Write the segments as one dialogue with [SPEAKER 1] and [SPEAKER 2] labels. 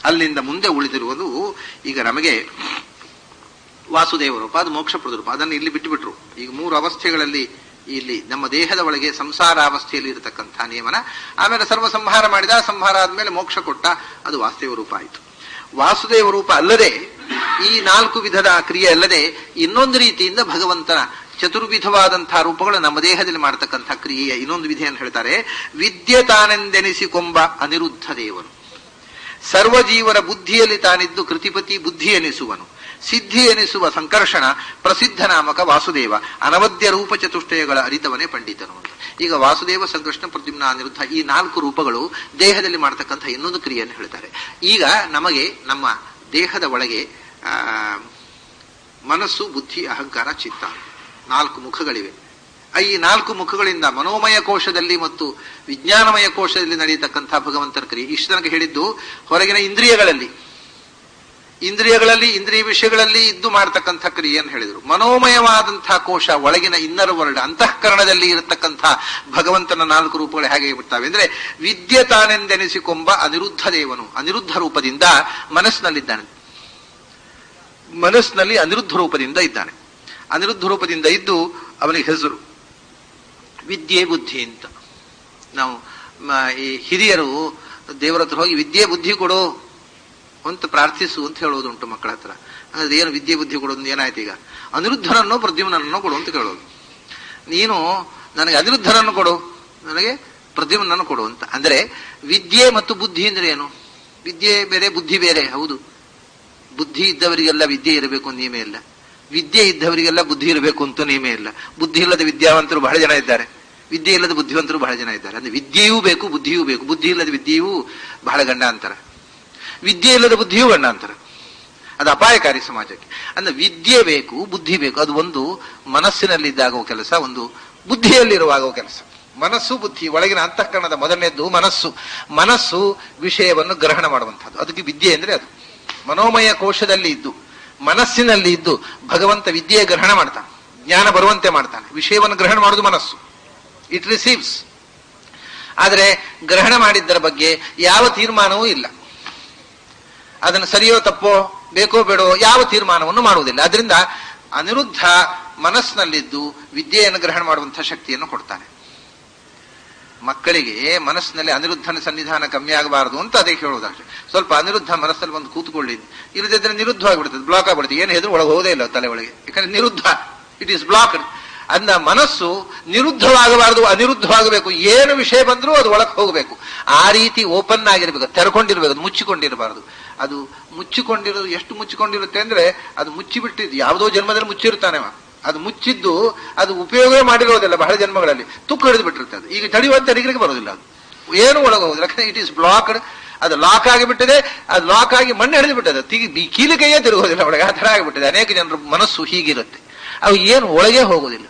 [SPEAKER 1] ಅಲ್ಲಿಂದ ಮುಂದೆ ಉಳಿದಿರುವುದು ಈಗ ನಮಗೆ ವಾಸುದೇವ ರೂಪ ಅದು ಮೋಕ್ಷಪ್ರದ ರೂಪ ಅದನ್ನು ಇಲ್ಲಿ ಬಿಟ್ಟುಬಿಟ್ರು ಈಗ ಮೂರು ಅವಸ್ಥೆಗಳಲ್ಲಿ ಇಲ್ಲಿ ನಮ್ಮ ದೇಹದ ಒಳಗೆ ಸಂಸಾರ ಅವಸ್ಥೆಯಲ್ಲಿ ಇರತಕ್ಕಂಥ ನಿಯಮನ ಆಮೇಲೆ ಸರ್ವ ಸಂಹಾರ ಮಾಡಿದ ಸಂಹಾರ ಆದ್ಮೇಲೆ ಮೋಕ್ಷ ಕೊಟ್ಟ ಅದು ವಾಸುದೇವ ರೂಪ ಆಯಿತು ವಾಸುದೇವ ರೂಪ ಅಲ್ಲದೆ ಈ ನಾಲ್ಕು ವಿಧದ ಕ್ರಿಯೆ ಅಲ್ಲದೆ ಇನ್ನೊಂದು ರೀತಿಯಿಂದ ಭಗವಂತನ ಚತುರ್ವಿಧವಾದಂತಹ ರೂಪಗಳು ನಮ್ಮ ದೇಹದಲ್ಲಿ ಮಾಡತಕ್ಕಂಥ ಕ್ರಿಯೆಯ ಇನ್ನೊಂದು ವಿಧಿಯನ್ನು ಹೇಳ್ತಾರೆ ವಿದ್ಯೆ ತಾನೆಂದೆನಿಸಿಕೊಂಬ ಅನಿರುದ್ಧ ದೇವರು ಸರ್ವಜೀವರ ಬುದ್ಧಿಯಲ್ಲಿ ತಾನಿದ್ದು ಕೃತಿಪತಿ ಬುದ್ಧಿ ಎನಿಸುವನು ಸಿದ್ಧಿ ಎನಿಸುವ ಸಂಕರ್ಷಣ ಪ್ರಸಿದ್ಧ ನಾಮಕ ವಾಸುದೇವ ಅನವದ್ಯ ರೂಪ ಚತುಷ್ಟಯಗಳ ಅರಿತವನೇ ಪಂಡಿತನು ಅಂತ ಈಗ ವಾಸುದೇವ ಸಂಕೃಷ್ಣ ಪ್ರದ್ಯುಮ್ನ ಅನಿರುದ್ಧ ಈ ನಾಲ್ಕು ರೂಪಗಳು ದೇಹದಲ್ಲಿ ಮಾಡತಕ್ಕಂಥ ಇನ್ನೊಂದು ಕ್ರಿಯೆಯನ್ನು ಹೇಳ್ತಾರೆ ಈಗ ನಮಗೆ ನಮ್ಮ ದೇಹದ ಒಳಗೆ ಆ, ಮನಸ್ಸು ಬುದ್ಧಿ ಅಹಂಕಾರ ಚಿತ್ತ ನಾಲ್ಕು ಮುಖಗಳಿವೆ ಆ ಈ ನಾಲ್ಕು ಮುಖಗಳಿಂದ ಮನೋಮಯ ಕೋಶದಲ್ಲಿ ಮತ್ತು ವಿಜ್ಞಾನಮಯ ಕೋಶದಲ್ಲಿ ನಡೆಯತಕ್ಕಂಥ ಭಗವಂತನ ಕ್ರಿಯೆ ಇಷ್ಟು ತನಕ ಹೇಳಿದ್ದು ಹೊರಗಿನ ಇಂದ್ರಿಯಗಳಲ್ಲಿ ಇಂದ್ರಿಯಗಳಲ್ಲಿ ಇಂದ್ರಿಯ ವಿಷಯಗಳಲ್ಲಿ ಇದ್ದು ಮಾಡತಕ್ಕಂಥ ಕ್ರಿಯೆಯನ್ನು ಹೇಳಿದರು ಮನೋಮಯವಾದಂತಹ ಕೋಶ ಒಳಗಿನ ಇನ್ನರ್ ವರ್ಲ್ಡ್ ಅಂತಃಕರಣದಲ್ಲಿ ಇರತಕ್ಕಂಥ ಭಗವಂತನ ನಾಲ್ಕು ರೂಪಗಳು ಹೇಗೆ ಬಿಡ್ತಾವೆ ಅಂದ್ರೆ ವಿದ್ಯೆ ತಾನೆಂದೆನಿಸಿಕೊಂಬ ಅನಿರುದ್ಧ ದೇವನು ಅನಿರುದ್ಧ ರೂಪದಿಂದ ಮನಸ್ಸಿನಲ್ಲಿದ್ದಾನೆ ಮನಸ್ಸಿನಲ್ಲಿ ಅನಿರುದ್ಧ ರೂಪದಿಂದ ಇದ್ದಾನೆ ಅನಿರುದ್ಧ ರೂಪದಿಂದ ಇದ್ದು ಅವನಿಗೆ ಹೆಸರು ವಿದ್ಯೆ ಬುದ್ಧಿ ಅಂತ ನಾವು ಮ- ಈ ಹಿರಿಯರು ದೇವರ ಹತ್ರ ಹೋಗಿ ವಿದ್ಯೆ ಬುದ್ಧಿ ಕೊಡು ಅಂತ ಪ್ರಾರ್ಥಿಸು ಅಂತ ಹೇಳೋದುಂಟು ಮಕ್ಕಳ ಹತ್ರ ಅಂದ್ರೆ ಏನು ವಿದ್ಯೆ ಬುದ್ಧಿ ಕೊಡೋದು ಏನಾಯ್ತು ಈಗ ಅನಿರುದ್ಧನನ್ನೋ ಪ್ರದ್ಯುಮ್ನನ್ನೋ ಕೊಡು ಅಂತ ಕೇಳೋದು ನೀನು ನನಗೆ ಅನಿರುದ್ಧನನ್ನು ಕೊಡು ನನಗೆ ಪ್ರದ್ಯುಮ್ನನ್ನು ಕೊಡು ಅಂತ ಅಂದ್ರೆ ವಿದ್ಯೆ ಮತ್ತು ಬುದ್ಧಿ ಅಂದ್ರೆ ಏನು ವಿದ್ಯೆ ಬೇರೆ ಬುದ್ಧಿ ಬೇರೆ ಹೌದು ಬುದ್ಧಿ ಇದ್ದವರಿಗೆಲ್ಲ ವಿದ್ಯೆ ಇರಬೇಕು ಅಂತ ನಿಯಮ ಇಲ್ಲ ವಿದ್ಯೆ ಇದ್ದವರಿಗೆಲ್ಲ ಬುದ್ಧಿ ಇರಬೇಕು ಅಂತ ನಿಯಮ ಇಲ್ಲ ಬುದ್ಧಿ ಇಲ್ಲದ ವಿದ್ಯಾವಂತರು ಬಹಳ ಜನ ಇದ್ದಾರೆ ವಿದ್ಯೆ ಇಲ್ಲದ ಬುದ್ಧಿವಂತರು ಬಹಳ ಜನ ಇದ್ದಾರೆ ಅಂದ್ರೆ ವಿದ್ಯೆಯೂ ಬೇಕು ಬುದ್ಧಿಯೂ ಬೇಕು ಬುದ್ಧಿ ಇಲ್ಲದ ವಿದ್ಯೆಯೂ ಬಹಳ ಗಂಡ ಅಂತಾರೆ ವಿದ್ಯೆ ಇಲ್ಲದ ಬುದ್ಧಿಯೂ ಗಂಡ ಅಂತಾರೆ ಅದು ಅಪಾಯಕಾರಿ ಸಮಾಜಕ್ಕೆ ಅಂದ್ರೆ ವಿದ್ಯೆ ಬೇಕು ಬುದ್ಧಿ ಬೇಕು ಅದು ಒಂದು ಮನಸ್ಸಿನಲ್ಲಿದ್ದಾಗುವ ಕೆಲಸ ಒಂದು ಬುದ್ಧಿಯಲ್ಲಿರುವಾಗುವ ಕೆಲಸ ಮನಸ್ಸು ಬುದ್ಧಿ ಒಳಗಿನ ಅಂತಃಕರಣದ ಮೊದಲನೇದ್ದು ಮನಸ್ಸು ಮನಸ್ಸು ವಿಷಯವನ್ನು ಗ್ರಹಣ ಮಾಡುವಂಥದ್ದು ಅದಕ್ಕೆ ವಿದ್ಯೆ ಅಂದ್ರೆ ಅದು ಮನೋಮಯ ಕೋಶದಲ್ಲಿ ಇದ್ದು ಮನಸ್ಸಿನಲ್ಲಿ ಇದ್ದು ಭಗವಂತ ವಿದ್ಯೆಯ ಗ್ರಹಣ ಮಾಡ್ತಾನೆ ಜ್ಞಾನ ಬರುವಂತೆ ಮಾಡ್ತಾನೆ ವಿಷಯವನ್ನು ಗ್ರಹಣ ಮಾಡುವುದು ಮನಸ್ಸು ಇಟ್ ರಿಸೀವ್ಸ್ ಆದರೆ ಗ್ರಹಣ ಮಾಡಿದ್ದರ ಬಗ್ಗೆ ಯಾವ ತೀರ್ಮಾನವೂ ಇಲ್ಲ ಅದನ್ನು ಸರಿಯೋ ತಪ್ಪೋ ಬೇಕೋ ಬೇಡೋ ಯಾವ ತೀರ್ಮಾನವನ್ನು ಮಾಡುವುದಿಲ್ಲ ಅದರಿಂದ ಅನಿರುದ್ಧ ಮನಸ್ಸಿನಲ್ಲಿದ್ದು ವಿದ್ಯೆಯನ್ನು ಗ್ರಹಣ ಮಾಡುವಂತಹ ಶಕ್ತಿಯನ್ನು ಕೊಡ್ತಾನೆ ಮಕ್ಕಳಿಗೆ ಮನಸ್ಸಿನಲ್ಲಿ ಅನಿರುದ್ಧನ ಸನ್ನಿಧಾನ ಕಮ್ಮಿ ಆಗಬಾರದು ಅಂತ ಅದೇ ಹೇಳೋದಷ್ಟೇ ಸ್ವಲ್ಪ ಅನಿರುದ್ಧ ಮನಸ್ಸಲ್ಲಿ ಒಂದು ಕೂತ್ಕೊಳ್ಳಿ ಇಲ್ಲದಿದ್ರೆ ನಿರುದ್ಧ ಆಗಿಬಿಡ್ತದೆ ಬ್ಲಾಕ್ ಆಗ್ಬಿಡುತ್ತೆ ಏನು ಹೆದ್ರು ಒಳಗೆ ಹೋಗೋದೇ ಇಲ್ಲ ತಲೆ ಒಳಗೆ ಯಾಕಂದ್ರೆ ನಿರುದ್ಧ ಇಟ್ ಈಸ್ ಬ್ಲಾಕ್ಡ್ ಅಂದ ಮನಸ್ಸು ನಿರುದ್ಧವಾಗಬಾರದು ಅನಿರುದ್ಧವಾಗಬೇಕು ಏನು ವಿಷಯ ಬಂದರೂ ಅದು ಒಳಗೆ ಹೋಗಬೇಕು ಆ ರೀತಿ ಓಪನ್ ಆಗಿರ್ಬೇಕು ತೆರ್ಕೊಂಡಿರ್ಬೇಕು ಅದು ಮುಚ್ಚಿಕೊಂಡಿರಬಾರದು ಅದು ಮುಚ್ಚಿಕೊಂಡಿರೋದು ಎಷ್ಟು ಮುಚ್ಚಿಕೊಂಡಿರುತ್ತೆ ಅಂದ್ರೆ ಅದು ಮುಚ್ಚಿಬಿಟ್ಟಿದ್ದು ಯಾವುದೋ ಜನ್ಮದಲ್ಲಿ ಮುಚ್ಚಿರ್ತಾನೆ ಅವ. ಅದು ಮುಚ್ಚಿದ್ದು ಅದು ಉಪಯೋಗವೇ ಮಾಡಿರೋದಿಲ್ಲ ಬಹಳ ಜನ್ಮಗಳಲ್ಲಿ ತುಕ್ಕು ಹಿಡಿದು ಬಿಟ್ಟಿರುತ್ತೆ ಅದು ಈಗ ತಡೆಯುವಂತ ಅಡಿಗೆಗೆ ಬರೋದಿಲ್ಲ ಅದು ಏನು ಒಳಗೆ ಹೋಗುದಿಲ್ಲ ಯಾಕಂದ್ರೆ ಇಟ್ ಈಸ್ ಬ್ಲಾಕ್ಡ್ ಅದು ಲಾಕ್ ಆಗಿಬಿಟ್ಟಿದೆ ಅದು ಲಾಕ್ ಆಗಿ ಮಣ್ಣು ಹಿಡಿದು ಬಿಟ್ಟದೆ ತಿ ಈ ಕೀಲಿಕೆಯೇ ತಿರುಗೋದಿಲ್ಲ ಒಳಗೆ ಆ ಥರ ಆಗಿಬಿಟ್ಟಿದೆ ಅನೇಕ ಜನರ ಮನಸ್ಸು ಹೀಗಿರುತ್ತೆ ಅವು ಏನು ಒಳಗೆ ಹೋಗೋದಿಲ್ಲ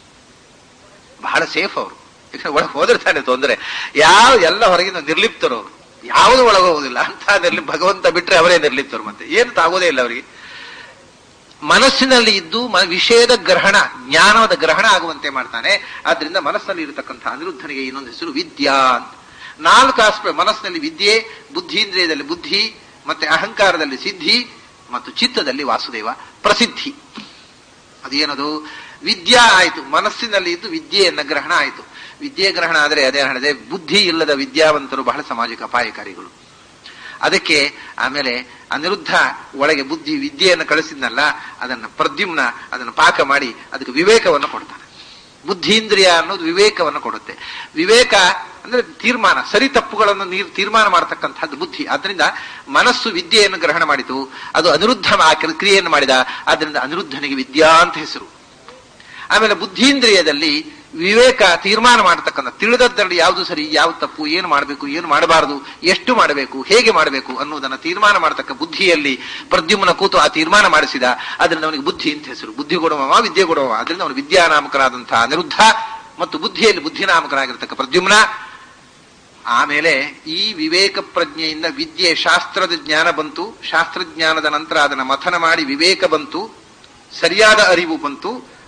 [SPEAKER 1] ಬಹಳ ಸೇಫ್ ಅವರು ಯಾಕಂದ್ರೆ ಒಳಗೆ ಹೋದ್ರೆ ತಾನೇ ತೊಂದರೆ ಯಾವ ಎಲ್ಲ ಹೊರಗಿನ ನಿರ್ಲಿಪ್ತರು ಅವರು ಯಾವುದು ಒಳಗೆ ಹೋಗುದಿಲ್ಲ ಅಂತ ನಿರ್ಲಿ ಭಗವಂತ ಬಿಟ್ರೆ ಅವರೇ ನಿರ್ಲಿಪ್ತರು ಮತ್ತೆ ಏನು ತಾಗೋದೇ ಇಲ್ಲ ಅವರಿಗೆ ಮನಸ್ಸಿನಲ್ಲಿ ಇದ್ದು ಮ- ವಿಷಯದ ಗ್ರಹಣ ಜ್ಞಾನದ ಗ್ರಹಣ ಆಗುವಂತೆ ಮಾಡ್ತಾನೆ ಆದ್ರಿಂದ ಮನಸ್ಸಿನಲ್ಲಿ ಇರತಕ್ಕಂಥ ಅನಿರುದ್ಧನಿಗೆ ಇನ್ನೊಂದು ಹೆಸರು ವಿದ್ಯಾ ಅಂತ ನಾಲ್ಕು ಆಸ್ಪೆ ಮನಸ್ಸಿನಲ್ಲಿ ವಿದ್ಯೆ ಬುದ್ಧೀಂದ್ರಿಯದಲ್ಲಿ ಬುದ್ಧಿ ಮತ್ತೆ ಅಹಂಕಾರದಲ್ಲಿ ಸಿದ್ಧಿ ಮತ್ತು ಚಿತ್ತದಲ್ಲಿ ವಾಸುದೇವ ಪ್ರಸಿದ್ಧಿ ಅದೇನದು ವಿದ್ಯಾ ಆಯಿತು ಮನಸ್ಸಿನಲ್ಲಿ ಇದ್ದು ವಿದ್ಯೆಯನ್ನ ಗ್ರಹಣ ಆಯಿತು ವಿದ್ಯೆ ಗ್ರಹಣ ಆದರೆ ಅದೇ ಹೇಳಿದೆ ಬುದ್ಧಿ ಇಲ್ಲದ ವಿದ್ಯಾವಂತರು ಬಹಳ ಸಾಮಾಜಿಕ ಅಪಾಯಕಾರಿಗಳು ಅದಕ್ಕೆ ಆಮೇಲೆ ಅನಿರುದ್ಧ ಒಳಗೆ ಬುದ್ಧಿ ವಿದ್ಯೆಯನ್ನು ಕಳಿಸಿದ್ನಲ್ಲ ಅದನ್ನು ಪ್ರದ್ಯುಮ್ನ ಅದನ್ನು ಪಾಕ ಮಾಡಿ ಅದಕ್ಕೆ ವಿವೇಕವನ್ನು ಕೊಡ್ತಾನೆ ಬುದ್ಧೀಂದ್ರಿಯ ಅನ್ನೋದು ವಿವೇಕವನ್ನು ಕೊಡುತ್ತೆ ವಿವೇಕ ಅಂದ್ರೆ ತೀರ್ಮಾನ ಸರಿ ತಪ್ಪುಗಳನ್ನು ನೀರು ತೀರ್ಮಾನ ಮಾಡತಕ್ಕಂಥದ್ದು ಬುದ್ಧಿ ಆದ್ರಿಂದ ಮನಸ್ಸು ವಿದ್ಯೆಯನ್ನು ಗ್ರಹಣ ಮಾಡಿತು ಅದು ಅನಿರುದ್ಧ ಆ ಕೆಲ- ಕ್ರಿಯೆಯನ್ನು ಮಾಡಿದ ಆದ್ರಿಂದ ಅನಿರುದ್ಧನಿಗೆ ವಿದ್ಯಾ ಅಂತ ಹೆಸರು ಆಮೇಲೆ ಬುದ್ಧೀಂದ್ರಿಯದಲ್ಲಿ ವಿವೇಕ ತೀರ್ಮಾನ ಮಾಡತಕ್ಕಂಥ ತಿಳಿದದ್ರಲ್ಲಿ ಯಾವುದು ಸರಿ ಯಾವುದು ತಪ್ಪು ಏನು ಮಾಡಬೇಕು ಏನು ಮಾಡಬಾರದು ಎಷ್ಟು ಮಾಡಬೇಕು ಹೇಗೆ ಮಾಡಬೇಕು ಅನ್ನೋದನ್ನ ತೀರ್ಮಾನ ಮಾಡತಕ್ಕ ಬುದ್ಧಿಯಲ್ಲಿ ಪ್ರದ್ಯುಮ್ನ ಕೂತು ಆ ತೀರ್ಮಾನ ಮಾಡಿಸಿದ ಅದರಿಂದ ಅವನಿಗೆ ಬುದ್ಧಿ ಅಂತ ಹೆಸರು ಬುದ್ಧಿ ಕೊಡುವವ ವಿದ್ಯೆ ಕೊಡುವವ ಅದರಿಂದ ಅವನು ವಿದ್ಯಾನಾಮಕನಾದಂತಹ ಅನಿರುದ್ಧ ಮತ್ತು ಬುದ್ಧಿಯಲ್ಲಿ ಬುದ್ಧಿನಾಮಕನಾಗಿರ್ತಕ್ಕ ಪ್ರದ್ಯುಮ್ನ ಆಮೇಲೆ ಈ ವಿವೇಕ ಪ್ರಜ್ಞೆಯಿಂದ ವಿದ್ಯೆ ಶಾಸ್ತ್ರದ ಜ್ಞಾನ ಬಂತು ಶಾಸ್ತ್ರಜ್ಞಾನದ ನಂತರ ಅದನ್ನ ಮಥನ ಮಾಡಿ ವಿವೇಕ ಬಂತು ಸರಿಯಾದ ಅರಿವು ಬಂತು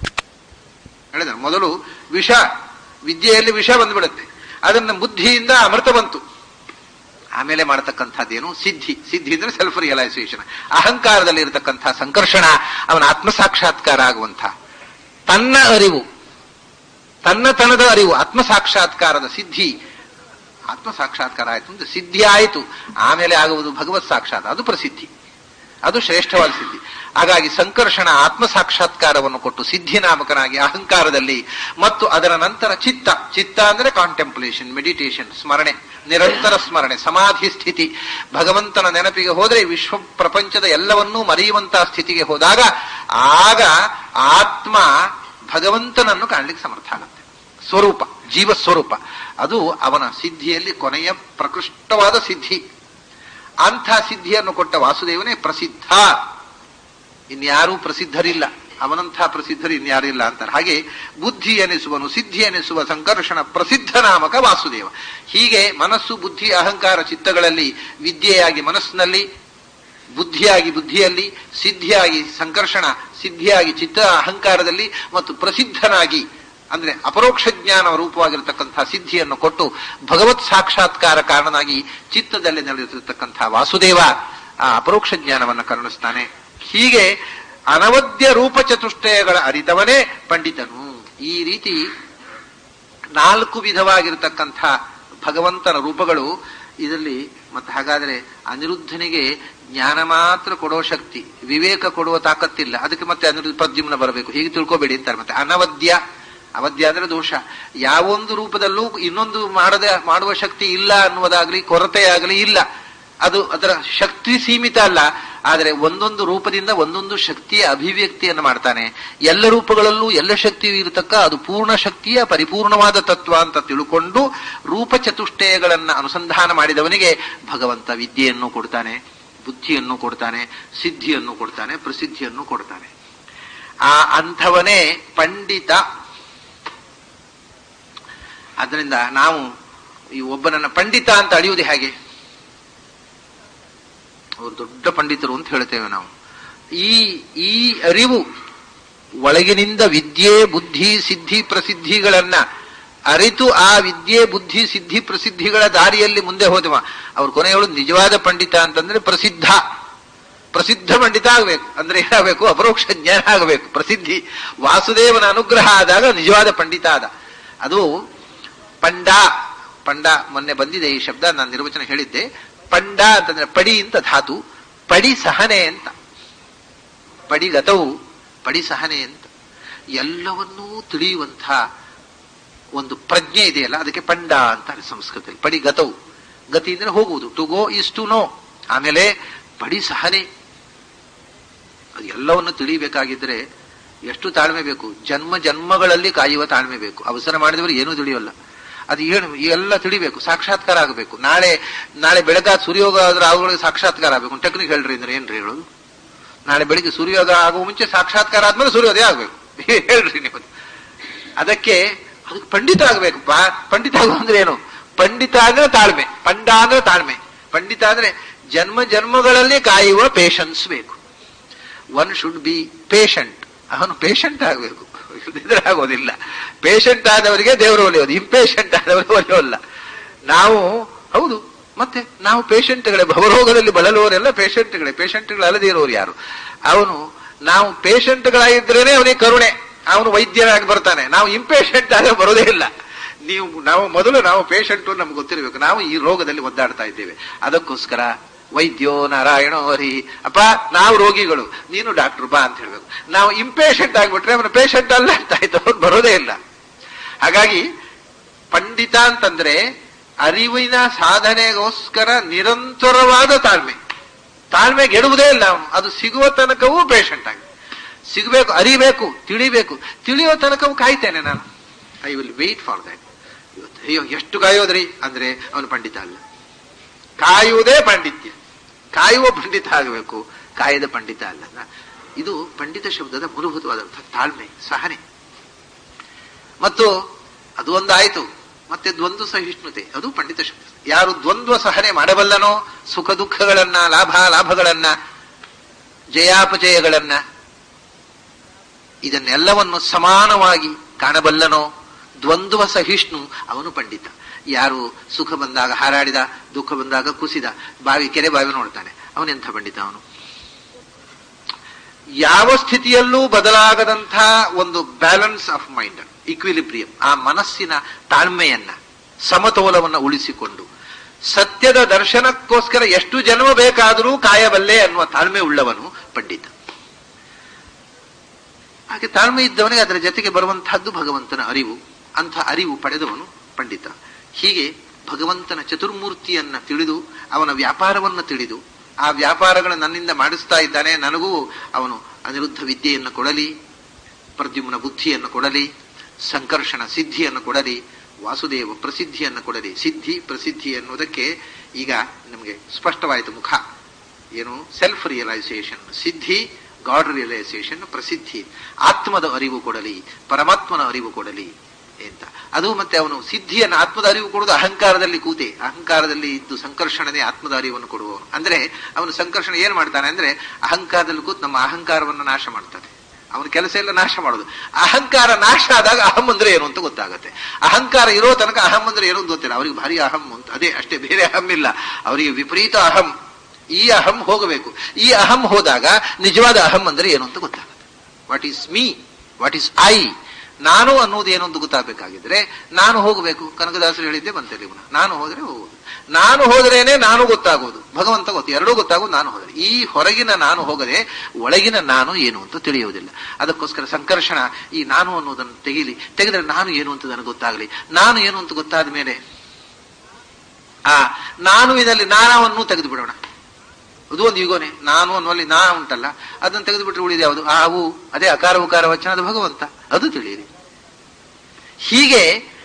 [SPEAKER 1] ಹೇಳಿದ ಮೊದಲು ವಿಷ ವಿದ್ಯೆಯಲ್ಲಿ ವಿಷ ಬಂದ್ಬಿಡುತ್ತೆ ಅದನ್ನ ಬುದ್ಧಿಯಿಂದ ಅಮೃತ ಬಂತು ಆಮೇಲೆ ಮಾಡತಕ್ಕಂಥದ್ದೇನು ಸಿದ್ಧಿ ಸಿದ್ಧಿ ಅಂದ್ರೆ ಸೆಲ್ಫ್ ರಿಯಲೈಸೇಷನ್ ಅಹಂಕಾರದಲ್ಲಿ ಇರತಕ್ಕಂಥ ಸಂಕರ್ಷಣ ಅವನ ಆತ್ಮ ಸಾಕ್ಷಾತ್ಕಾರ ಆಗುವಂಥ ತನ್ನ ಅರಿವು ತನ್ನತನದ ಅರಿವು ಆತ್ಮ ಸಾಕ್ಷಾತ್ಕಾರದ ಸಿದ್ಧಿ ಆತ್ಮ ಸಾಕ್ಷಾತ್ಕಾರ ಆಯ್ತು ಅಂದ್ರೆ ಸಿದ್ಧಿ ಆಯಿತು ಆಮೇಲೆ ಆಗುವುದು ಭಗವತ್ ಸಾಕ್ಷಾತ್ ಅದು ಪ್ರಸಿದ್ಧಿ ಅದು ಶ್ರೇಷ್ಠವಾದ ಸಿದ್ಧಿ ಹಾಗಾಗಿ ಸಂಕರ್ಷಣ ಆತ್ಮ ಸಾಕ್ಷಾತ್ಕಾರವನ್ನು ಕೊಟ್ಟು ಸಿದ್ಧಿ ನಾಮಕನಾಗಿ ಅಹಂಕಾರದಲ್ಲಿ ಮತ್ತು ಅದರ ನಂತರ ಚಿತ್ತ ಚಿತ್ತ ಅಂದ್ರೆ ಕಾಂಟೆಂಪ್ಲೇಷನ್ ಮೆಡಿಟೇಷನ್ ಸ್ಮರಣೆ ನಿರಂತರ ಸ್ಮರಣೆ ಸಮಾಧಿ ಸ್ಥಿತಿ ಭಗವಂತನ ನೆನಪಿಗೆ ಹೋದ್ರೆ ವಿಶ್ವ ಪ್ರಪಂಚದ ಎಲ್ಲವನ್ನೂ ಮರೆಯುವಂತಹ ಸ್ಥಿತಿಗೆ ಹೋದಾಗ ಆಗ ಆತ್ಮ ಭಗವಂತನನ್ನು ಕಾಣಲಿಕ್ಕೆ ಸಮರ್ಥ ಆಗುತ್ತೆ ಸ್ವರೂಪ ಜೀವ ಸ್ವರೂಪ ಅದು ಅವನ ಸಿದ್ಧಿಯಲ್ಲಿ ಕೊನೆಯ ಪ್ರಕೃಷ್ಟವಾದ ಸಿದ್ಧಿ ಅಂಥ ಸಿದ್ಧಿಯನ್ನು ಕೊಟ್ಟ ವಾಸುದೇವನೇ ಪ್ರಸಿದ್ಧ ಇನ್ಯಾರೂ ಪ್ರಸಿದ್ಧರಿಲ್ಲ ಅವನಂಥ ಪ್ರಸಿದ್ಧರು ಇನ್ಯಾರು ಇಲ್ಲ ಅಂತಾರೆ ಹಾಗೆ ಬುದ್ಧಿ ಎನಿಸುವನು ಸಿದ್ಧಿ ಎನಿಸುವ ಸಂಕರ್ಷಣ ಪ್ರಸಿದ್ಧ ನಾಮಕ ವಾಸುದೇವ ಹೀಗೆ ಮನಸ್ಸು ಬುದ್ಧಿ ಅಹಂಕಾರ ಚಿತ್ತಗಳಲ್ಲಿ ವಿದ್ಯೆಯಾಗಿ ಮನಸ್ಸಿನಲ್ಲಿ ಬುದ್ಧಿಯಾಗಿ ಬುದ್ಧಿಯಲ್ಲಿ ಸಿದ್ಧಿಯಾಗಿ ಸಂಕರ್ಷಣ ಸಿದ್ಧಿಯಾಗಿ ಚಿತ್ತ ಅಹಂಕಾರದಲ್ಲಿ ಮತ್ತು ಪ್ರಸಿದ್ಧನಾಗಿ ಅಂದ್ರೆ ಅಪರೋಕ್ಷ ಜ್ಞಾನ ರೂಪವಾಗಿರತಕ್ಕಂತಹ ಸಿದ್ಧಿಯನ್ನು ಕೊಟ್ಟು ಭಗವತ್ ಸಾಕ್ಷಾತ್ಕಾರ ಕಾರಣನಾಗಿ ಚಿತ್ತದಲ್ಲಿ ನೆಲೆಸಿರ್ತಕ್ಕಂತಹ ವಾಸುದೇವ ಆ ಅಪರೋಕ್ಷ ಜ್ಞಾನವನ್ನು ಕರುಣಿಸ್ತಾನೆ ಹೀಗೆ ಅನವದ್ಯ ರೂಪ ಚತುಷ್ಟಯಗಳ ಅರಿತವನೇ ಪಂಡಿತನು ಈ ರೀತಿ ನಾಲ್ಕು ವಿಧವಾಗಿರತಕ್ಕಂಥ ಭಗವಂತನ ರೂಪಗಳು ಇದರಲ್ಲಿ ಮತ್ತೆ ಹಾಗಾದ್ರೆ ಅನಿರುದ್ಧನಿಗೆ ಜ್ಞಾನ ಮಾತ್ರ ಕೊಡೋ ಶಕ್ತಿ ವಿವೇಕ ಕೊಡುವ ತಾಕತ್ತಿಲ್ಲ ಅದಕ್ಕೆ ಮತ್ತೆ ಅನಿರುದ್ಧ ಪ್ರದ್ಯುಮ್ನ ಬರಬೇಕು ಹೀಗೆ ತಿಳ್ಕೊಬೇಡಿ ಅಂತಾರೆ ಮತ್ತೆ ಅನವದ್ಯ ಅವಧ್ಯ ಅಂದ್ರೆ ದೋಷ ಯಾವೊಂದು ರೂಪದಲ್ಲೂ ಇನ್ನೊಂದು ಮಾಡದೆ ಮಾಡುವ ಶಕ್ತಿ ಇಲ್ಲ ಅನ್ನುವುದಾಗ್ಲಿ ಕೊರತೆ ಆಗಲಿ ಇಲ್ಲ ಅದು ಅದರ ಶಕ್ತಿ ಸೀಮಿತ ಅಲ್ಲ ಆದರೆ ಒಂದೊಂದು ರೂಪದಿಂದ ಒಂದೊಂದು ಶಕ್ತಿಯ ಅಭಿವ್ಯಕ್ತಿಯನ್ನು ಮಾಡ್ತಾನೆ ಎಲ್ಲ ರೂಪಗಳಲ್ಲೂ ಎಲ್ಲ ಶಕ್ತಿಯೂ ಇರತಕ್ಕ ಅದು ಪೂರ್ಣ ಶಕ್ತಿಯ ಪರಿಪೂರ್ಣವಾದ ತತ್ವ ಅಂತ ತಿಳ್ಕೊಂಡು ರೂಪ ಚತುಷ್ಟಯಗಳನ್ನ ಅನುಸಂಧಾನ ಮಾಡಿದವನಿಗೆ ಭಗವಂತ ವಿದ್ಯೆಯನ್ನು ಕೊಡ್ತಾನೆ ಬುದ್ಧಿಯನ್ನು ಕೊಡ್ತಾನೆ ಸಿದ್ಧಿಯನ್ನು ಕೊಡ್ತಾನೆ ಪ್ರಸಿದ್ಧಿಯನ್ನು ಕೊಡ್ತಾನೆ ಆ ಅಂಥವನೇ ಪಂಡಿತ ಅದರಿಂದ ನಾವು ಈ ಒಬ್ಬನನ್ನ ಪಂಡಿತ ಅಂತ ಅಳಿಯುವುದು ಹೇಗೆ ಅವರು ದೊಡ್ಡ ಪಂಡಿತರು ಅಂತ ಹೇಳ್ತೇವೆ ನಾವು ಈ ಈ ಅರಿವು ಒಳಗಿನಿಂದ ವಿದ್ಯೆ ಬುದ್ಧಿ ಸಿದ್ಧಿ ಪ್ರಸಿದ್ಧಿಗಳನ್ನ ಅರಿತು ಆ ವಿದ್ಯೆ ಬುದ್ಧಿ ಸಿದ್ಧಿ ಪ್ರಸಿದ್ಧಿಗಳ ದಾರಿಯಲ್ಲಿ ಮುಂದೆ ಹೋದವ ಅವ್ರ ಕೊನೆ ಹೇಳೋದು ನಿಜವಾದ ಪಂಡಿತ ಅಂತಂದ್ರೆ ಪ್ರಸಿದ್ಧ ಪ್ರಸಿದ್ಧ ಪಂಡಿತ ಆಗಬೇಕು ಅಂದ್ರೆ ಏನಾಗಬೇಕು ಅಪರೋಕ್ಷ ಜ್ಞಾನ ಆಗಬೇಕು ಪ್ರಸಿದ್ಧಿ ವಾಸುದೇವನ ಅನುಗ್ರಹ ಆದಾಗ ನಿಜವಾದ ಪಂಡಿತ ಆದ ಅದು ಪಂಡ ಪಂಡ ಮೊನ್ನೆ ಬಂದಿದೆ ಈ ಶಬ್ದ ನಾನು ನಿರ್ವಚನ ಹೇಳಿದ್ದೆ ಪಂಡ ಅಂತಂದ್ರೆ ಪಡಿ ಅಂತ ಧಾತು ಪಡಿ ಸಹನೆ ಅಂತ ಪಡಿಗತವು ಪಡಿ ಸಹನೆ ಅಂತ ಎಲ್ಲವನ್ನೂ ತಿಳಿಯುವಂಥ ಒಂದು ಪ್ರಜ್ಞೆ ಇದೆಯಲ್ಲ ಅದಕ್ಕೆ ಪಂಡ ಅಂತಾರೆ ಸಂಸ್ಕೃತದಲ್ಲಿ ಪಡಿಗತವು ಗತಿ ಅಂದ್ರೆ ಹೋಗುವುದು to go is to know ಆಮೇಲೆ ಪಡಿ ಸಹನೆ ಅದು ಎಲ್ಲವನ್ನು ತಿಳಿಯಬೇಕಾಗಿದ್ರೆ ಎಷ್ಟು ತಾಳ್ಮೆ ಬೇಕು ಜನ್ಮ ಜನ್ಮಗಳಲ್ಲಿ ಕಾಯುವ ತಾಳ್ಮೆ ಬೇಕು ಅವಸರ ಮಾಡಿದವರು ಏನೂ ತಿಳಿಯೋಲ್ಲ ಅದು ಏನು ಎಲ್ಲ ತಿಳಿಬೇಕು ಸಾಕ್ಷಾತ್ಕಾರ ಆಗಬೇಕು ನಾಳೆ ನಾಳೆ ಬೆಳಗಾದ ಸೂರ್ಯೋಗ ಆದ್ರೆ ಅವುಗಳಿಗೆ ಸಾಕ್ಷಾತ್ಕಾರ ಆಗಬೇಕು ಟೆಕ್ನಿಕ್ ಹೇಳ್ರಿ ಅಂದ್ರೆ ಏನ್ರಿ ಹೇಳೋದು ನಾಳೆ ಬೆಳಿಗ್ಗೆ ಸೂರ್ಯೋಗ ಆಗುವ ಮುಂಚೆ ಸಾಕ್ಷಾತ್ಕಾರ ಆದ್ಮೇಲೆ ಸೂರ್ಯೋದಯ ಆಗ್ಬೇಕು ಹೇಳ್ರಿ ನೀವು ಅದಕ್ಕೆ ಅದಕ್ಕೆ ಪಂಡಿತ ಆಗ್ಬೇಕು ಪಂಡಿತ ಆಗುವ ಅಂದ್ರೆ ಏನು ಪಂಡಿತ ಅಂದ್ರೆ ತಾಳ್ಮೆ ಪಂಡ ಅಂದ್ರೆ ತಾಳ್ಮೆ ಪಂಡಿತ ಅಂದ್ರೆ ಜನ್ಮ ಜನ್ಮಗಳಲ್ಲಿ ಕಾಯುವ ಪೇಷನ್ಸ್ ಬೇಕು ಒನ್ ಶುಡ್ ಬಿ ಪೇಷಂಟ್ ಅವನು ಪೇಷಂಟ್ ಆಗಬೇಕು ಇಲ್ಲದಿದ್ರೆ ಆಗೋದಿಲ್ಲ ಪೇಷಂಟ್ ಆದವರಿಗೆ ದೇವರು ಒಲಿಯೋದು ಇಂಪೇಷಂಟ್ ಆದವರಿಗೆ ಒಲಿಯೋಲ್ಲ ನಾವು ಹೌದು ಮತ್ತೆ ನಾವು ಪೇಷಂಟ್ಗಳೇ ಭವರೋಗದಲ್ಲಿ ಬಳಲುವವರೆಲ್ಲ ಪೇಷಂಟ್ಗಳೇ ಪೇಷಂಟ್ಗಳು ಅಲ್ಲದೇ ಇರೋರು ಯಾರು ಅವನು ನಾವು ಪೇಷಂಟ್ಗಳಾಗಿದ್ರೇನೆ ಅವನಿಗೆ ಕರುಣೆ ಅವನು ವೈದ್ಯರಾಗಿ ಬರ್ತಾನೆ ನಾವು ಇಂಪೇಷಂಟ್ ಆಗ ಬರೋದೇ ಇಲ್ಲ ನೀವು ನಾವು ಮೊದಲು ನಾವು ಪೇಷಂಟು ನಮ್ಗೆ ಗೊತ್ತಿರಬೇಕು ನಾವು ಈ ರೋಗದಲ್ಲಿ ಒದ್ದಾಡ್ತಾ ಇದ್ದೇವೆ ಅದಕ್ಕೋಸ್ಕರ ವೈದ್ಯೋ ನಾರಾಯಣೋ ಹರಿ ಅಪ್ಪ ನಾವು ರೋಗಿಗಳು ನೀನು ಡಾಕ್ಟರ್ ಬಾ ಅಂತ ಹೇಳ್ಬೇಕು ನಾವು ಇಂಪೇಷಂಟ್ ಆಗ್ಬಿಟ್ರೆ ಅವನ ಪೇಷಂಟ್ ಅಲ್ಲ ಅಂತ ಆಯ್ತು ಅವ್ನು ಬರೋದೇ ಇಲ್ಲ ಹಾಗಾಗಿ ಪಂಡಿತ ಅಂತಂದ್ರೆ ಅರಿವಿನ ಸಾಧನೆಗೋಸ್ಕರ ನಿರಂತರವಾದ ತಾಳ್ಮೆ ತಾಳ್ಮೆ ಗೆಡುವುದೇ ಇಲ್ಲ ಅವನು ಅದು ಸಿಗುವ ತನಕವೂ ಪೇಷಂಟ್ ಆಗಿ ಸಿಗಬೇಕು ಅರಿಬೇಕು ತಿಳಿಬೇಕು ತಿಳಿಯೋ ತನಕವೂ ಕಾಯ್ತೇನೆ ನಾನು I will wait for that ಅಯ್ಯೋ ಎಷ್ಟು ಕಾಯೋದ್ರಿ ಅಂದ್ರೆ ಅವನು ಪಂಡಿತ ಅಲ್ಲ ಕಾಯುವುದೇ ಪಾಂಡಿತ್ಯ ಕಾಯುವ ಪಂಡಿತ ಆಗಬೇಕು ಕಾಯದ ಪಂಡಿತ ಅಲ್ಲ ಇದು ಪಂಡಿತ ಶಬ್ದದ ಮೂಲಭೂತವಾದಂತಹ ತಾಳ್ಮೆ ಸಹನೆ ಮತ್ತು ಅದು ಒಂದಾಯ್ತು ಮತ್ತೆ ದ್ವಂದ್ವ ಸಹಿಷ್ಣುತೆ ಅದು ಪಂಡಿತ ಶಬ್ದ ಯಾರು ದ್ವಂದ್ವ ಸಹನೆ ಮಾಡಬಲ್ಲನೋ ಸುಖ ದುಃಖಗಳನ್ನ ಲಾಭ ಲಾಭಗಳನ್ನ ಜಯಾಪಜಯಗಳನ್ನ ಇದನ್ನೆಲ್ಲವನ್ನು ಸಮಾನವಾಗಿ ಕಾಣಬಲ್ಲನೋ ದ್ವಂದ್ವ ಸಹಿಷ್ಣು ಅವನು ಪಂಡಿತ ಯಾರು ಸುಖ ಬಂದಾಗ ಹಾರಾಡಿದ ದುಃಖ ಬಂದಾಗ ಕುಸಿದ ಬಾವಿ ಕೆರೆ ಬಾವಿ ನೋಡ್ತಾನೆ ಅವನೆಂಥ ಪಂಡಿತ ಅವನು ಯಾವ ಸ್ಥಿತಿಯಲ್ಲೂ ಬದಲಾಗದಂಥ ಒಂದು ಬ್ಯಾಲೆನ್ಸ್ ಆಫ್ ಮೈಂಡ್ ಇಕ್ವಿಲಿಬ್ರಿಯಂ ಆ ಮನಸ್ಸಿನ ತಾಳ್ಮೆಯನ್ನ ಸಮತೋಲವನ್ನ ಉಳಿಸಿಕೊಂಡು ಸತ್ಯದ ದರ್ಶನಕ್ಕೋಸ್ಕರ ಎಷ್ಟು ಜನ್ಮ ಬೇಕಾದರೂ ಕಾಯಬಲ್ಲೆ ಅನ್ನುವ ತಾಳ್ಮೆ ಉಳ್ಳವನು ಪಂಡಿತ ಹಾಗೆ ತಾಳ್ಮೆ ಇದ್ದವನಿಗೆ ಅದರ ಜೊತೆಗೆ ಬರುವಂತಹದ್ದು ಭಗವಂತನ ಅರಿವು ಅಂಥ ಅರಿವು ಪಡೆದವನು ಪಂಡಿತ ಹೀಗೆ ಭಗವಂತನ ಚತುರ್ಮೂರ್ತಿಯನ್ನ ತಿಳಿದು ಅವನ ವ್ಯಾಪಾರವನ್ನು ತಿಳಿದು ಆ ವ್ಯಾಪಾರಗಳು ನನ್ನಿಂದ ಮಾಡಿಸ್ತಾ ಇದ್ದಾನೆ ನನಗೂ ಅವನು ಅನಿರುದ್ಧ ವಿದ್ಯೆಯನ್ನು ಕೊಡಲಿ ಪ್ರದ್ಯುಮ್ನ ಬುದ್ಧಿಯನ್ನು ಕೊಡಲಿ ಸಂಕರ್ಷಣ ಸಿದ್ಧಿಯನ್ನು ಕೊಡಲಿ ವಾಸುದೇವ ಪ್ರಸಿದ್ಧಿಯನ್ನು ಕೊಡಲಿ ಸಿದ್ಧಿ ಪ್ರಸಿದ್ಧಿ ಅನ್ನುವುದಕ್ಕೆ ಈಗ ನಮಗೆ ಸ್ಪಷ್ಟವಾಯಿತು ಮುಖ ಏನು ಸೆಲ್ಫ್ ರಿಯಲೈಸೇಷನ್ ಸಿದ್ಧಿ ಗಾಡ್ ರಿಯಲೈಸೇಷನ್ ಪ್ರಸಿದ್ಧಿ ಆತ್ಮದ ಅರಿವು ಕೊಡಲಿ ಪರಮಾತ್ಮನ ಅರಿವು ಕೊಡಲಿ ಅಂತ ಅದು ಮತ್ತೆ ಅವನು ಸಿದ್ಧಿಯನ್ನು ಆತ್ಮದ ಅರಿವು ಕೊಡುವುದು ಅಹಂಕಾರದಲ್ಲಿ ಕೂತೆ ಅಹಂಕಾರದಲ್ಲಿ ಇದ್ದು ಸಂಕರ್ಷಣನೇ ಆತ್ಮದ ಅರಿವನ್ನು ಕೊಡುವವನು ಅಂದ್ರೆ ಅವನು ಸಂಕರ್ಷಣ ಏನ್ ಮಾಡ್ತಾನೆ ಅಂದ್ರೆ ಅಹಂಕಾರದಲ್ಲಿ ಕೂತು ನಮ್ಮ ಅಹಂಕಾರವನ್ನು ನಾಶ ಮಾಡ್ತಾನೆ ಅವನ ಕೆಲಸ ಎಲ್ಲ ನಾಶ ಮಾಡೋದು ಅಹಂಕಾರ ನಾಶ ಆದಾಗ ಅಹಂ ಅಂದ್ರೆ ಏನು ಅಂತ ಗೊತ್ತಾಗುತ್ತೆ ಅಹಂಕಾರ ಇರೋ ತನಕ ಅಹಂ ಅಂದ್ರೆ ಏನು ಅಂತ ಗೊತ್ತಿಲ್ಲ ಅವರಿಗೆ ಭಾರಿ ಅಹಂ ಅಂತ ಅದೇ ಅಷ್ಟೇ ಬೇರೆ ಅಹಂ ಇಲ್ಲ ಅವರಿಗೆ ವಿಪರೀತ ಅಹಂ ಈ ಅಹಂ ಹೋಗಬೇಕು ಈ ಅಹಂ ಹೋದಾಗ ನಿಜವಾದ ಅಹಂ ಅಂದ್ರೆ ಏನು ಅಂತ ಗೊತ್ತಾಗುತ್ತೆ what is me what is I ನಾನು ಅನ್ನೋದು ಏನು ಅಂತ ಗೊತ್ತಾಗಬೇಕಾಗಿದ್ರೆ ನಾನು ಹೋಗಬೇಕು ಕನಕದಾಸರು ಹೇಳಿದ್ದೆ ಬಂತಲ್ಲಿ ಗುಣ ನಾನು ಹೋದ್ರೆ ಹೋಗುದು ನಾನು ಹೋದ್ರೇನೆ ನಾನು ಗೊತ್ತಾಗೋದು ಭಗವಂತ ಗೊತ್ತು ಎರಡೂ ಗೊತ್ತಾಗೋದು ನಾನು ಹೋದರೆ ಈ ಹೊರಗಿನ ನಾನು ಹೋಗದೆ ಒಳಗಿನ ನಾನು ಏನು ಅಂತ ತಿಳಿಯುವುದಿಲ್ಲ ಅದಕ್ಕೋಸ್ಕರ ಸಂಕರ್ಷಣ ಈ ನಾನು ಅನ್ನೋದನ್ನು ತೆಗಿಲಿ ತೆಗೆದ್ರೆ ನಾನು ಏನು ಅಂತ ನನಗೆ ಗೊತ್ತಾಗಲಿ ನಾನು ಏನು ಅಂತ ಗೊತ್ತಾದ ಮೇಲೆ ಆ ನಾನು ಇದರಲ್ಲಿ ನಾನವನ್ನು ತೆಗೆದು ಬಿಡೋಣ ಅದು ಒಂದು ಈಗೋನೆ ನಾನು ಅನ್ನುವಲ್ಲಿ ನಾ ಉಂಟಲ್ಲ ಅದನ್ನು ತೆಗೆದು ಬಿಟ್ಟರೆ ಉಳಿದ ಯಾವುದು ಆ ಅವು ಅದೇ ಅಕಾರ ಉಕಾರ ವಚನದ ಭಗವಂತ ಅದು ತಿಳಿಯಿರಿ ಹೀಗೆ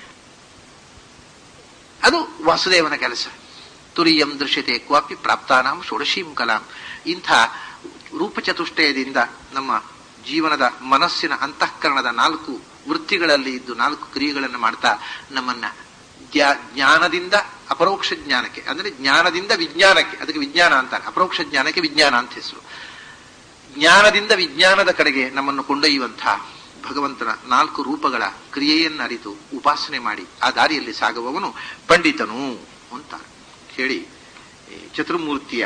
[SPEAKER 1] ಅದು ವಾಸುದೇವನ ಕೆಲಸ ತುರಿಯಂ ದೃಶ್ಯತೆ ಕ್ವಾಪಿ ಪ್ರಾಪ್ತಾನಾಂ ಷೋಡಶೀಂ ಕಲಾಂ ಇಂಥ ರೂಪಚತುಷ್ಟಯದಿಂದ ನಮ್ಮ ಜೀವನದ ಮನಸ್ಸಿನ ಅಂತಃಕರಣದ ನಾಲ್ಕು ವೃತ್ತಿಗಳಲ್ಲಿ ಇದ್ದು ನಾಲ್ಕು ಕ್ರಿಯೆಗಳನ್ನು ಮಾಡ್ತಾ ನಮ್ಮನ್ನ ಜ್ಞಾನದಿಂದ ಅಪರೋಕ್ಷ ಜ್ಞಾನಕ್ಕೆ ಅಂದ್ರೆ ಜ್ಞಾನದಿಂದ ವಿಜ್ಞಾನಕ್ಕೆ ಅದಕ್ಕೆ ವಿಜ್ಞಾನ ಅಂತಾರೆ ಅಪರೋಕ್ಷ ಜ್ಞಾನಕ್ಕೆ ವಿಜ್ಞಾನ ಅಂತ ಹೆಸರು ಜ್ಞಾನದಿಂದ ವಿಜ್ಞಾನದ ಕಡೆಗೆ ನಮ್ಮನ್ನು ಕೊಂಡೊಯ್ಯುವಂತಹ ಭಗವಂತನ ನಾಲ್ಕು ರೂಪಗಳ ಕ್ರಿಯೆಯನ್ನು ಅರಿತು ಉಪಾಸನೆ ಮಾಡಿ ಆ ದಾರಿಯಲ್ಲಿ ಸಾಗುವವನು ಪಂಡಿತನು ಅಂತ ಹೇಳಿ ಚತುರ್ಮೂರ್ತಿಯ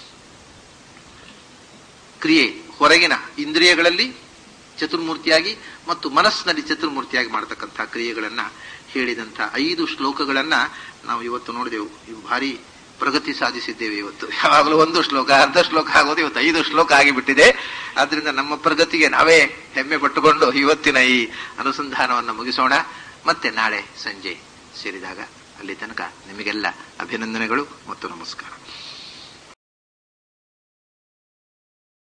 [SPEAKER 1] ಕ್ರಿಯೆ ಹೊರಗಿನ ಇಂದ್ರಿಯಗಳಲ್ಲಿ ಚತುರ್ಮೂರ್ತಿಯಾಗಿ ಮತ್ತು ಮನಸ್ಸಿನಲ್ಲಿ ಚತುರ್ಮೂರ್ತಿಯಾಗಿ ಮಾಡತಕ್ಕಂತಹ ಕ್ರಿಯೆಗಳನ್ನ ಹೇಳಿದಂಥ ಐದು ಶ್ಲೋಕಗಳನ್ನ ನಾವು ಇವತ್ತು ನೋಡಿದೆವು ಇವು ಭಾರಿ ಪ್ರಗತಿ ಸಾಧಿಸಿದ್ದೇವೆ ಇವತ್ತು ಯಾವಾಗಲೂ ಒಂದು ಶ್ಲೋಕ ಅರ್ಧ ಶ್ಲೋಕ ಆಗೋದು ಇವತ್ತು ಐದು ಶ್ಲೋಕ ಆಗಿಬಿಟ್ಟಿದೆ ಆದ್ರಿಂದ ನಮ್ಮ ಪ್ರಗತಿಗೆ ನಾವೇ ಹೆಮ್ಮೆ ಪಟ್ಟುಕೊಂಡು ಇವತ್ತಿನ ಈ ಅನುಸಂಧಾನವನ್ನು ಮುಗಿಸೋಣ ಮತ್ತೆ ನಾಳೆ ಸಂಜೆ ಸೇರಿದಾಗ ಅಲ್ಲಿ ತನಕ ನಿಮಗೆಲ್ಲ ಅಭಿನಂದನೆಗಳು ಮತ್ತು ನಮಸ್ಕಾರ